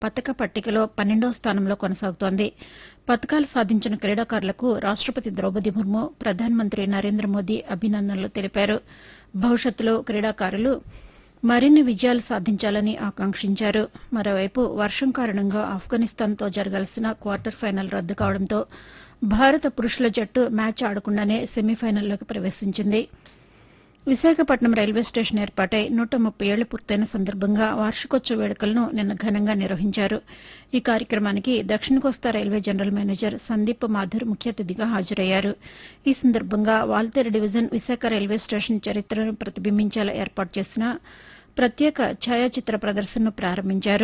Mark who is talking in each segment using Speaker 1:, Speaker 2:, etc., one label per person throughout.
Speaker 1: పతక పట్టికలో పన్నెండో స్థానంలో కొనసాగుతోంది పతకాలు సాధించిన క్రీడాకారులకు రాష్టపతి ద్రౌపది ముర్ము ప్రధానమంత్రి నరేంద్ర మోదీ అభినందనలు తెలిపారు భవిష్యత్తులో క్రీడాకారులు మరిన్ని విజయాలు సాధించాలని ఆకాంక్షించారు మరోవైపు వర్షం కారణంగా ఆఫ్ఘనిస్తాన్తో జరగాల్సిన క్వార్టర్ ఫైనల్ రద్దు కావడంతో భారత పురుషుల జట్టు మ్యాచ్ ఆడకుండానే సెమీఫైనల్లోకి ప్రవేశించింది విశాఖపట్నం రైల్వే స్టేషన్ ఏర్పాటై నూట ముప్పై ఏళ్లు పూర్తయిన సందర్భంగా వార్షికోత్సవ వేడుకలను నిన్న ఘనంగా నిర్వహించారు ఈ కార్యక్రమానికి దక్షిణ కోస్తా railway general manager Sandeep Mathur ముఖ్య అతిథిగా హాజరయ్యారు ఈ సందర్భంగా Waltair division Visakha railway station చరిత్రను ప్రతిబింబించేలా ఏర్పాటు చేసిన ప్రత్యేక ఛాయాచిత్ర ప్రదర్శనను ప్రారంభించారు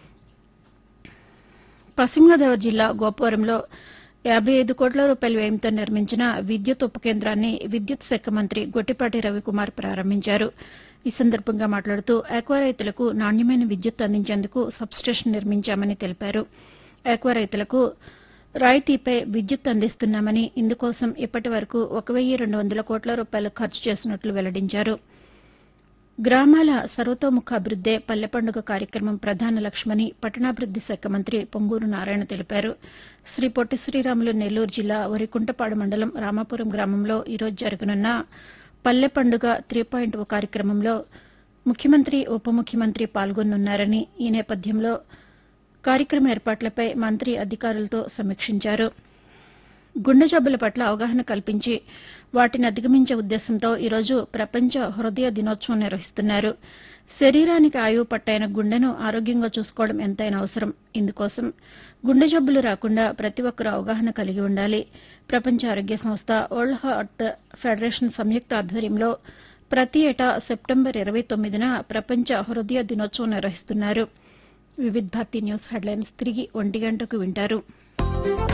Speaker 1: పశ్చిమ గోదావరి జిల్లా గోపవరంలో యాబై ఐదు కోట్ల రూపాయల వ్యయంతో నిర్మించిన విద్యుత్ ఉప కేంద్రాన్ని విద్యుత్ శాఖ మంత్రి గొట్టిపాటి రవికుమార్ ప్రారంభించారు ఈ సందర్భంగా మాట్లాడుతూ ఆక్వా రైతులకు నాణ్యమైన విద్యుత్ అందించేందుకు సబ్స్టేషన్ నిర్మించామని తెలిపారు ఆక్వా రైతులకు రాయితీపై విద్యుత్ అందిస్తున్నామని ఇందుకోసం ఇప్పటి వరకు ఒక వెయ్యి రెండు వందల కోట్ల రూపాయలు ఖర్చు చేసినట్లు వెల్లడించారు గ్రామాల సర్వతోముఖాభివృద్దే పల్లె పండుగ కార్యక్రమం ప్రధాన లక్ష్యమని పట్టణాభివృద్ది శాఖ మంత్రి పొంగూరు నారాయణ తెలిపారు శ్రీ పొట్టి శ్రీరాములు నెల్లూరు జిల్లా వరికుంటపాడు మండలం రామాపురం గ్రామంలో ఈరోజు జరగనున్న పల్లె పండుగ త్రీ పాయింట్ ఓ కార్యక్రమంలో ముఖ్యమంత్రి ఉప ముఖ్యమంత్రి పాల్గొనున్నారని ఈ నేపథ్యంలో కార్యక్రమ ఏర్పాట్లపై మంత్రి అధికారులతో సమీక్షించారు గుండె జబ్బుల పట్ల అవగాహన కల్పించి వాటిని అధిగమించే ఉద్దేశంతో ఈరోజు ప్రపంచ హృదయ దినోత్సవం నిర్వహిస్తున్నారు శరీరానికి ఆయువు పట్టైన గుండెను ఆరోగ్యంగా చూసుకోవడం ఎంతైనా అవసరం ఇందుకోసం గుండె జబ్బులు రాకుండా ప్రతి ఒక్కరూ అవగాహన కలిగి ఉండాలి ప్రపంచ ఆరోగ్య సంస్థ వరల్డ్ హార్ట్ ఫెడరేషన్ సంయుక్త ఆధ్వర్యంలో ప్రతి ఏటా సెప్టెంబర్ ఇరవై తొమ్మిదిన ప్రపంచ హృదయ దినోత్సవం నిర్వహిస్తున్నారు వివిధ్ భారతి న్యూస్ హెడ్లైన్స్ తిరిగి ఒంటి గంటకు వింటారు